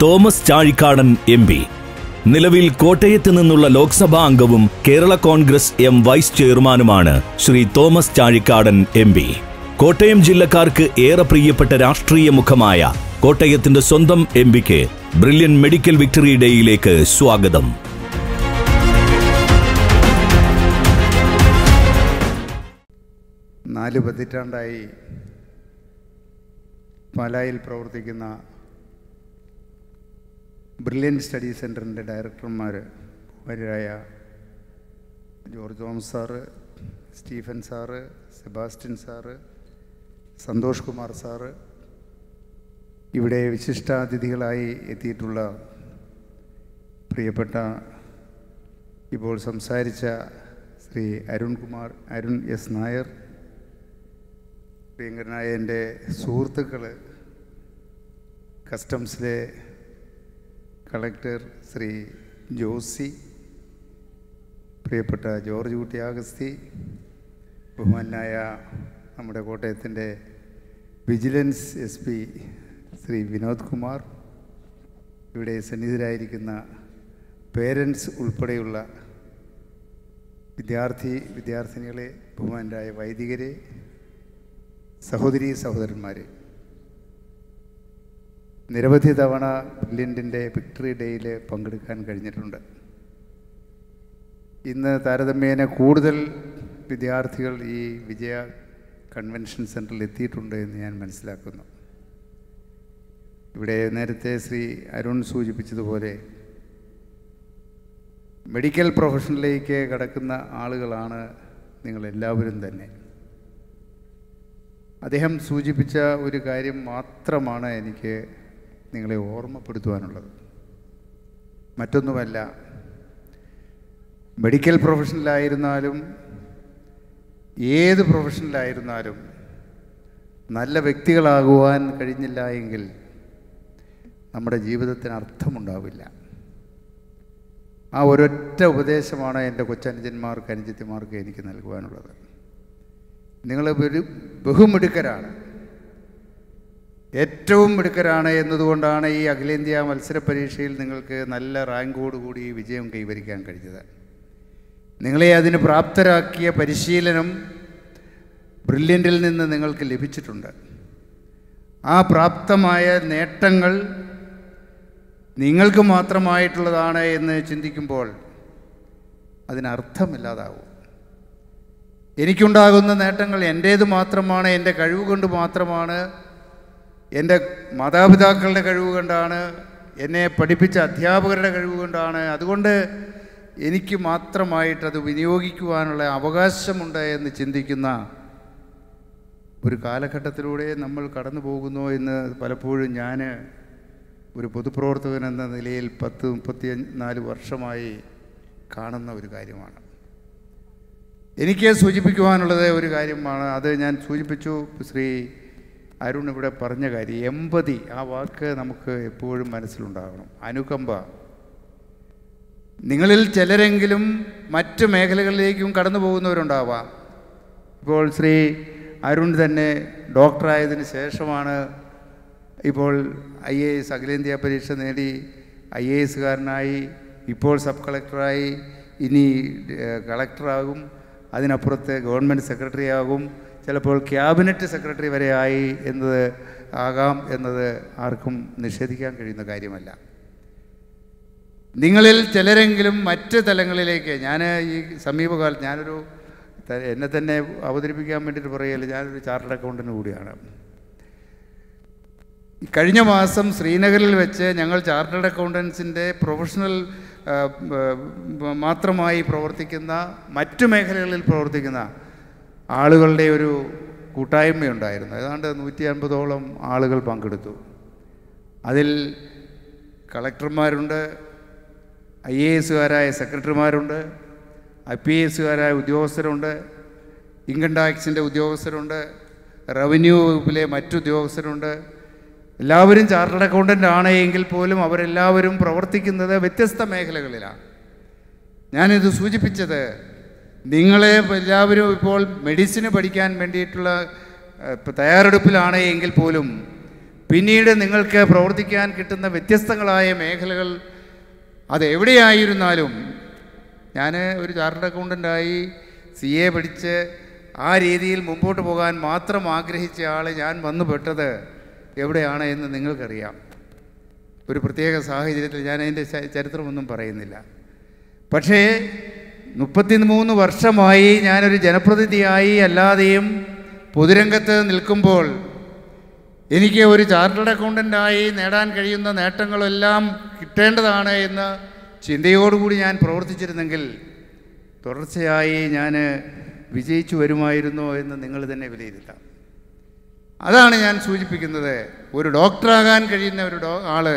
Thomas Chazhikadan M P നിലവിൽ കോട്ടയത്ത് നിന്നുള്ള ലോക്സഭാ അംഗവും കേരള കോൺഗ്രസ് എം വൈസ് ചെയർമാനുമാണ് ശ്രീ തോമസ് ചാഴിക്കാടൻ എം പി കോട്ടയം ജില്ലക്കാർക്ക് ഏറെ പ്രിയപ്പെട്ട രാഷ്ട്രീയ മുഖമായ കോട്ടയത്തിന്റെ സ്വന്തം എം പിക്ക് ബ്രില്യൻ മെഡിക്കൽ വിക്ടറി ഡേയിലേക്ക് സ്വാഗതം നാല് പതിറ്റാണ്ടായി പാലായിൽ പ്രവർത്തിക്കുന്ന ബ്രില്യൻ സ്റ്റഡി സെൻറ്ററിൻ്റെ ഡയറക്ടർമാർ ബഹുമാരായ George Thomas sir Stephen sir Sebastian sir Santhosh Kumar sir ഇവിടെ വിശിഷ്ടാതിഥികളായി എത്തിയിട്ടുള്ള പ്രിയപ്പെട്ട ഇപ്പോൾ സംസാരിച്ച ശ്രീ അരുൺകുമാർ അരുൺ എസ് നായർ പ്രിയങ്കരനായ എൻ്റെ സുഹൃത്തുക്കൾ കസ്റ്റംസിലെ കളക്ടർ ശ്രീ ജോസി പ്രിയപ്പെട്ട ജോർജ് കുട്ടി ആഗസ്തി ബഹുമാനായ നമ്മുടെ കോട്ടയത്തിൻ്റെ vigilance S P Shri Vinod Kumar ഇവിടെ സന്നിഹിതരായിരിക്കുന്ന പേരൻസ് ഉൾപ്പെടെയുള്ള വിദ്യാർത്ഥി വിദ്യാർത്ഥിനികളെ ബഹുമാനരായ വൈദികരെ സഹോദരി സഹോദരന്മാരെ നിരവധി തവണ ബ്രില്യൻറ്റിൻ്റെ വിക്ടറി ഡേയിൽ പങ്കെടുക്കാൻ കഴിഞ്ഞിട്ടുണ്ട് ഇന്ന് താരതമ്യേന കൂടുതൽ വിദ്യാർത്ഥികൾ ഈ വിജയ കൺവെൻഷൻ സെൻറ്ററിൽ എത്തിയിട്ടുണ്ട് എന്ന് ഞാൻ മനസ്സിലാക്കുന്നു ഇവിടെ നേരത്തെ ശ്രീ അരുൺ സൂചിപ്പിച്ചതുപോലെ മെഡിക്കൽ പ്രൊഫഷനിലേക്ക് കടക്കുന്ന ആളുകളാണ് നിങ്ങളെല്ലാവരും തന്നെ അദ്ദേഹം സൂചിപ്പിച്ച ഒരു കാര്യം മാത്രമാണ് എനിക്ക് നിങ്ങളെ ഓർമ്മപ്പെടുത്തുവാനുള്ളത് മറ്റൊന്നുമല്ല മെഡിക്കൽ പ്രൊഫഷനിലായിരുന്നാലും ഏത് പ്രൊഫഷനിലായിരുന്നാലും നല്ല വ്യക്തികളാകുവാൻ കഴിഞ്ഞില്ല എങ്കിൽ നമ്മുടെ ജീവിതത്തിന് അർത്ഥമുണ്ടാവില്ല ആ ഒരൊറ്റ ഉപദേശമാണ് എൻ്റെ കൊച്ചനുജന്മാർക്ക് അനുജത്തിമാർക്ക് എനിക്ക് നൽകുവാനുള്ളത് നിങ്ങൾ ഒരു ബഹുമിടുക്കരാണ് ഏറ്റവും മിടുക്കരാണ് എന്നതുകൊണ്ടാണ് ഈ അഖിലേന്ത്യാ മത്സര പരീക്ഷയിൽ നിങ്ങൾക്ക് നല്ല റാങ്കോടുകൂടി വിജയം കൈവരിക്കാൻ കഴിഞ്ഞത് നിങ്ങളെ അതിന് പ്രാപ്തരാക്കിയ പരിശീലനം ബ്രില്യൻറ്റിൽ നിന്ന് നിങ്ങൾക്ക് ലഭിച്ചിട്ടുണ്ട് ആ പ്രാപ്തമായ നേട്ടങ്ങൾ നിങ്ങൾക്ക് മാത്രമായിട്ടുള്ളതാണ് എന്ന് ചിന്തിക്കുമ്പോൾ അതിനർത്ഥമില്ലാതാവും എനിക്കുണ്ടാകുന്ന നേട്ടങ്ങൾ എൻ്റേത് മാത്രമാണ് എൻ്റെ കഴിവ് കൊണ്ട് മാത്രമാണ് എൻ്റെ മാതാപിതാക്കളുടെ കഴിവ് കൊണ്ടാണ് എന്നെ പഠിപ്പിച്ച അധ്യാപകരുടെ കഴിവ് കൊണ്ടാണ് അതുകൊണ്ട് എനിക്ക് മാത്രമായിട്ടത് വിനിയോഗിക്കുവാനുള്ള അവകാശമുണ്ട് എന്ന് ചിന്തിക്കുന്ന ഒരു കാലഘട്ടത്തിലൂടെ നമ്മൾ കടന്നു പോകുന്നു എന്ന് പലപ്പോഴും ഞാൻ ഒരു പൊതുപ്രവർത്തകൻ എന്ന നിലയിൽ പത്ത് മുപ്പത്തി നാല് വർഷമായി കാണുന്ന ഒരു കാര്യമാണ് എനിക്ക് സൂചിപ്പിക്കുവാനുള്ളത് ഒരു കാര്യമാണ് അത് ഞാൻ സൂചിപ്പിച്ചു ശ്രീ അരുൺ ഇവിടെ പറഞ്ഞ കാര്യം എമ്പതി ആ വാക്ക് നമുക്ക് എപ്പോഴും മനസ്സിലുണ്ടാകണം അനുകമ്പ നിങ്ങളിൽ ചിലരെങ്കിലും മറ്റ് മേഖലകളിലേക്കും കടന്നു പോകുന്നവരുണ്ടാവാം ഇപ്പോൾ ശ്രീ അരുൺ തന്നെ ഡോക്ടറായതിന് ശേഷമാണ് ഇപ്പോൾ ഐ എ എസ് അഖിലേന്ത്യാ പരീക്ഷ നേടി ഐ എ എസുകാരനായി ഇപ്പോൾ സബ് കളക്ടറായി ഇനി കളക്ടറാകും അതിനപ്പുറത്ത് ഗവൺമെൻറ് സെക്രട്ടറി ആകും ചിലപ്പോൾ ക്യാബിനറ്റ് സെക്രട്ടറി വരെ ആയി എന്നത് ആകാം എന്നത് ആർക്കും നിഷേധിക്കാൻ കഴിയുന്ന കാര്യമല്ല നിങ്ങളിൽ ചിലരെങ്കിലും മറ്റ് തലങ്ങളിലേക്ക് ഞാൻ ഈ സമീപകാലത്ത് ഞാനൊരു ത- എന്നെ തന്നെ അവതരിപ്പിക്കാൻ വേണ്ടിയിട്ട് പറയുകയല്ല ഞാനൊരു ചാർട്ടേഡ് അക്കൗണ്ടൻ്റ് കൂടിയാണ് ഈ കഴിഞ്ഞ മാസം ശ്രീനഗറിൽ വെച്ച് ഞങ്ങൾ ചാർട്ടേഡ് അക്കൗണ്ടൻസിൻ്റെ പ്രൊഫഷണൽ ആ, ആ, മാത്രമായി പ്രവർത്തിക്കുന്ന മറ്റു മേഖലകളിൽ പ്രവർത്തിക്കുന്ന ആളുകളുടെ ഒരു കൂട്ടായ്മയുണ്ടായിരുന്നു ഏതാണ്ട് നൂറ്റി അൻപതോളം ആളുകൾ പങ്കെടുത്തു അതിൽ കളക്ടർമാരുണ്ട് ഐ എ എസുകാരായ സെക്രട്ടറിമാരുണ്ട് ഐ പി എസുകാരായ ഉദ്യോഗസ്ഥരുണ്ട് ഇൻകം ടാക്സിൻ്റെ ഉദ്യോഗസ്ഥരുണ്ട് റവന്യൂ വകുപ്പിലെ മറ്റു ഉദ്യോഗസ്ഥരുണ്ട് എല്ലാവരും ചാർട്ടേഡ് അക്കൗണ്ടൻ്റ് ആണ് എങ്കിൽ പോലും അവരെല്ലാവരും പ്രവർത്തിക്കുന്നത് വ്യത്യസ്ത മേഖലകളിലാണ് ഞാനിത് സൂചിപ്പിച്ചത് നിങ്ങളെ എല്ലാവരും ഇപ്പോൾ മെഡിസിന് പഠിക്കാൻ വേണ്ടിയിട്ടുള്ള ഏഹ്, ഇപ്പം തയ്യാറെടുപ്പിലാണ് എങ്കിൽ പോലും പിന്നീട് നിങ്ങൾക്ക് പ്രവർത്തിക്കാൻ കിട്ടുന്ന വ്യത്യസ്തങ്ങളായ മേഖലകൾ അത് എവിടെയായിരുന്നാലും ഞാൻ ഒരു ചാർട്ടേഡ് അക്കൗണ്ടൻ്റായി സി എ പഠിച്ച് ആ രീതിയിൽ മുമ്പോട്ട് പോകാൻ മാത്രം ആഗ്രഹിച്ച ആൾ ഞാൻ വന്നു പെട്ടത് എവിടെയാണ് എന്ന് നിങ്ങൾക്കറിയാം ഒരു പ്രത്യേക സാഹചര്യത്തിൽ ഞാൻ അതിൻ്റെ ച- ചരിത്രമൊന്നും പറയുന്നില്ല പക്ഷേ മുപ്പത്തി മൂന്ന് വർഷമായി ഞാനൊരു ജനപ്രതിനിധിയായി അല്ലാതെയും പൊതുരംഗത്ത് നിൽക്കുമ്പോൾ എനിക്ക് ഒരു ചാർട്ടേഡ് അക്കൗണ്ടൻ്റായി നേടാൻ കഴിയുന്ന നേട്ടങ്ങളെല്ലാം കിട്ടേണ്ടതാണ് എന്ന ചിന്തയോടുകൂടി ഞാൻ പ്രവർത്തിച്ചിരുന്നെങ്കിൽ തുടർച്ചയായി ഞാൻ വിജയിച്ചു വരുമായിരുന്നോ എന്ന് നിങ്ങൾ തന്നെ വിലയിരുത്താം അതാണ് ഞാൻ സൂചിപ്പിക്കുന്നത് ഒരു ഡോക്ടറാകാൻ കഴിയുന്ന ഒരു ഡോ ആള്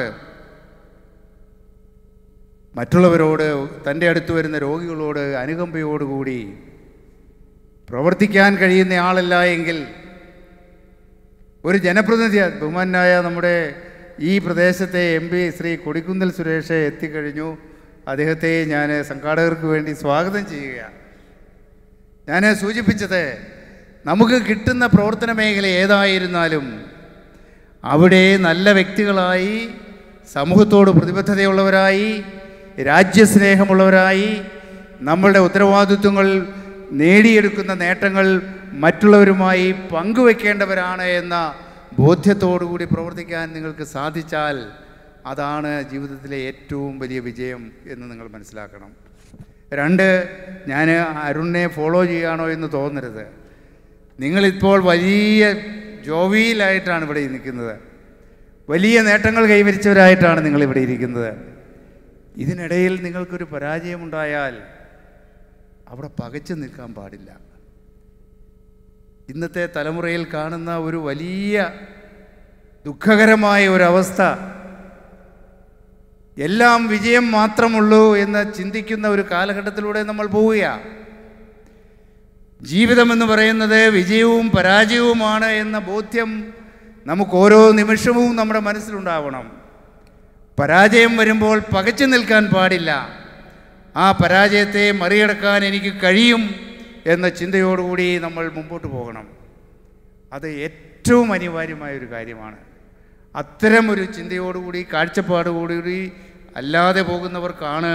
മറ്റുള്ളവരോട് തൻ്റെ അടുത്ത് വരുന്ന രോഗികളോട് അനുകമ്പയോടുകൂടി പ്രവർത്തിക്കാൻ കഴിയുന്ന ആളല്ല എങ്കിൽ ഒരു ജനപ്രതിനിധി ബഹുമാനായ നമ്മുടെ ഈ പ്രദേശത്തെ എം പി ശ്രീ കൊടിക്കുന്നിൽ സുരേഷ് എത്തിക്കഴിഞ്ഞു അദ്ദേഹത്തെ ഞാൻ സംഘാടകർക്ക് വേണ്ടി സ്വാഗതം ചെയ്യുകയാണ് ഞാൻ സൂചിപ്പിച്ചത് നമുക്ക് കിട്ടുന്ന പ്രവർത്തന മേഖല ഏതായിരുന്നാലും അവിടെ നല്ല വ്യക്തികളായി സമൂഹത്തോട് പ്രതിബദ്ധതയുള്ളവരായി രാജ്യസ്നേഹമുള്ളവരായി നമ്മളുടെ ഉത്തരവാദിത്വങ്ങൾ നേടിയെടുക്കുന്ന നേട്ടങ്ങൾ മറ്റുള്ളവരുമായി പങ്കുവെക്കേണ്ടവരാണ് എന്ന ബോധ്യത്തോടുകൂടി പ്രവർത്തിക്കാൻ നിങ്ങൾക്ക് സാധിച്ചാൽ അതാണ് ജീവിതത്തിലെ ഏറ്റവും വലിയ വിജയം എന്ന് നിങ്ങൾ മനസ്സിലാക്കണം രണ്ട് ഞാൻ അരുണിനെ ഫോളോ ചെയ്യുകയാണോ എന്ന് തോന്നരുത് നിങ്ങളിപ്പോൾ വലിയ ജോവിയിലായിട്ടാണ് ഇവിടെ നിൽക്കുന്നത് വലിയ നേട്ടങ്ങൾ കൈവരിച്ചവരായിട്ടാണ് നിങ്ങളിവിടെ ഇരിക്കുന്നത് ഇതിനിടയിൽ നിങ്ങൾക്കൊരു പരാജയമുണ്ടായാൽ അവിടെ പകച്ചു നിൽക്കാൻ പാടില്ല ഇന്നത്തെ തലമുറയിൽ കാണുന്ന ഒരു വലിയ ദുഃഖകരമായ ഒരവസ്ഥ എല്ലാം വിജയം മാത്രമുള്ളൂ എന്ന് ചിന്തിക്കുന്ന ഒരു കാലഘട്ടത്തിലൂടെ നമ്മൾ പോവുകയാണ് ജീവിതം എന്ന് പറയുന്നത് വിജയവും പരാജയവുമാണ് എന്ന ബോധ്യം നമുക്ക് ഓരോ നിമിഷവും നമ്മുടെ മനസ്സിലുണ്ടാവണം പരാജയം വരുമ്പോൾ പകച്ചു നിൽക്കാൻ പാടില്ല ആ പരാജയത്തെ മറികടക്കാൻ എനിക്ക് കഴിയും എന്ന ചിന്തയോടുകൂടി നമ്മൾ മുമ്പോട്ട് പോകണം അത് ഏറ്റവും അനിവാര്യമായ ഒരു കാര്യമാണ് അത്തരം ഒരു ചിന്തയോടുകൂടി കാഴ്ചപ്പാടോടുകൂടി അല്ലാതെ പോകുന്നവർക്കാണ്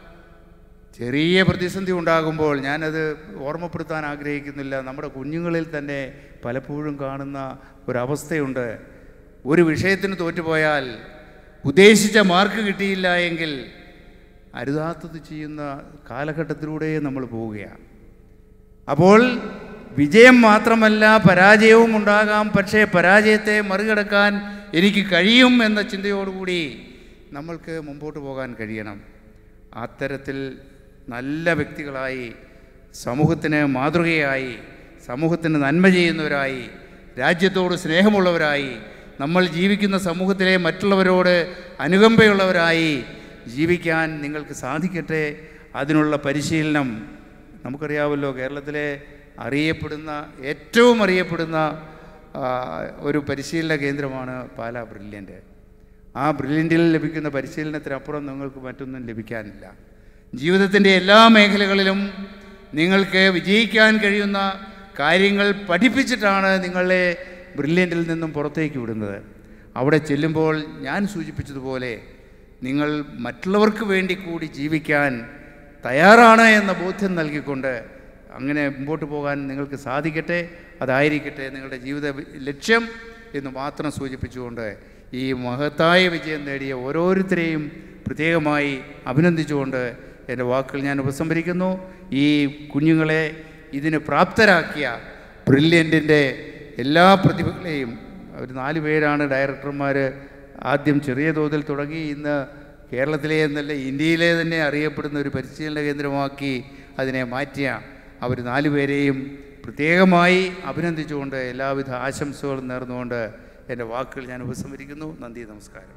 ചെറിയ പ്രതിസന്ധി ഉണ്ടാകുമ്പോൾ ഞാനത് ഓർമ്മപ്പെടുത്താൻ ആഗ്രഹിക്കുന്നില്ല നമ്മുടെ കുഞ്ഞുങ്ങളിൽ തന്നെ പലപ്പോഴും കാണുന്ന ഒരവസ്ഥയുണ്ട് ഒരു വിഷയത്തിന് തോറ്റുപോയാൽ ഉദ്ദേശിച്ച മാർക്ക് കിട്ടിയില്ല എങ്കിൽ അരുതാത്തത് ചെയ്യുന്ന കാലഘട്ടത്തിലൂടെ നമ്മൾ പോവുകയാണ് അപ്പോൾ വിജയം മാത്രമല്ല പരാജയവും ഉണ്ടാകാം പക്ഷേ പരാജയത്തെ മറികടക്കാൻ എനിക്ക് കഴിയും എന്ന ചിന്തയോടുകൂടി നമ്മൾക്ക് മുമ്പോട്ട് പോകാൻ കഴിയണം അത്തരത്തിൽ നല്ല വ്യക്തികളായി സമൂഹത്തിന് മാതൃകയായി സമൂഹത്തിന് നന്മ ചെയ്യുന്നവരായി രാജ്യത്തോട് സ്നേഹമുള്ളവരായി നമ്മൾ ജീവിക്കുന്ന സമൂഹത്തിലെ മറ്റുള്ളവരോട് അനുകമ്പയുള്ളവരായി ജീവിക്കാൻ നിങ്ങൾക്ക് സാധിക്കട്ടെ അതിനുള്ള പരിശീലനം നമുക്കറിയാമല്ലോ കേരളത്തിലെ അറിയപ്പെടുന്ന ഏറ്റവും അറിയപ്പെടുന്ന ആ, ഒരു പരിശീലന കേന്ദ്രമാണ് പാലാ ബ്രില്യൻ്റ് ആ ബ്രില്യൻറ്റിൽ ലഭിക്കുന്ന പരിശീലനത്തിനപ്പുറം നിങ്ങൾക്ക് മറ്റൊന്നും ലഭിക്കാനില്ല ജീവിതത്തിൻ്റെ എല്ലാ മേഖലകളിലും നിങ്ങൾക്ക് വിജയിക്കാൻ കഴിയുന്ന കാര്യങ്ങൾ പഠിപ്പിച്ചിട്ടാണ് നിങ്ങളെ ബ്രില്യൻറ്റിൽ നിന്നും പുറത്തേക്ക് വിടുന്നത് അവിടെ ചെല്ലുമ്പോൾ ഞാൻ സൂചിപ്പിച്ചതുപോലെ നിങ്ങൾ മറ്റുള്ളവർക്ക് വേണ്ടി കൂടി ജീവിക്കാൻ തയ്യാറാണ് എന്ന ബോധ്യം നൽകിക്കൊണ്ട് അങ്ങനെ മുമ്പോട്ട് പോകാൻ നിങ്ങൾക്ക് സാധിക്കട്ടെ അതായിരിക്കട്ടെ നിങ്ങളുടെ ജീവിത വി- ലക്ഷ്യം എന്ന് മാത്രം സൂചിപ്പിച്ചുകൊണ്ട് ഈ മഹത്തായ വിജയം നേടിയ ഓരോരുത്തരെയും പ്രത്യേകമായി അഭിനന്ദിച്ചുകൊണ്ട് എൻ്റെ വാക്കുകൾ ഞാൻ ഉപസംഹരിക്കുന്നു ഈ കുഞ്ഞുങ്ങളെ ഇതിന് പ്രാപ്തരാക്കിയ ബ്രില്യൻറ്റിൻ്റെ എല്ലാ പ്രതിഭകളെയും അവർ നാല് പേരാണ് ഡയറക്ടർമാർ ആദ്യം ചെറിയ തോതിൽ തുടങ്ങി ഇന്ന് കേരളത്തിലെ എന്നല്ല ഇന്ത്യയിലെ തന്നെ അറിയപ്പെടുന്ന ഒരു പരിശീലന കേന്ദ്രമാക്കി അതിനെ മാറ്റിയ അവർ നാലുപേരെയും പ്രത്യേകമായി അഭിനന്ദിച്ചുകൊണ്ട് എല്ലാവിധ ആശംസകളും നേർന്നുകൊണ്ട് എൻ്റെ വാക്കുകൾ ഞാൻ ഉപസംഹരിക്കുന്നു നന്ദി നമസ്കാരം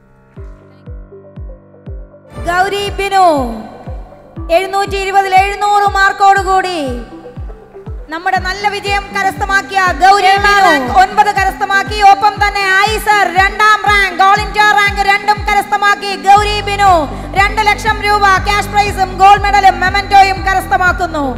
ഗൗരി ബിനു എഴുന്നൂറ്റി ഇരുപതിൽ എഴുന്നൂറ് മാർക്കോടുകൂടി നമ്മുടെ നല്ല വിജയം കരസ്ഥമാക്കിയ ഗൗരി ബിനു ഒൻപത് കരസ്ഥമാക്കി ഒപ്പം തന്നെ ഐസർ രണ്ടാം റാങ്ക് ഓൾ ഇന്ത്യ റാങ്ക് രണ്ടും കരസ്ഥമാക്കി ഗൗരി ബിനു രണ്ട് ലക്ഷം രൂപ ക്യാഷ് പ്രൈസും ഗോൾഡ് മെഡലും മെമന്റോയും കരസ്ഥമാക്കുന്നു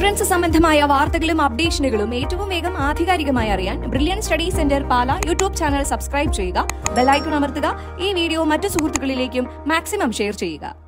എൻട്രൻസ് സംബന്ധമായ വാർത്തകളും അപ്ഡേഷനുകളും ഏറ്റവും വേഗം ആധികാരികമായി അറിയാൻ Brilliant study centre Pala YouTube channel subscribe ചെയ്യുക ബെലൈക്കൺ അമർത്തുക ഈ വീഡിയോ മറ്റു സുഹൃത്തുക്കളിലേക്കും മാക്സിമം ഷെയർ ചെയ്യുക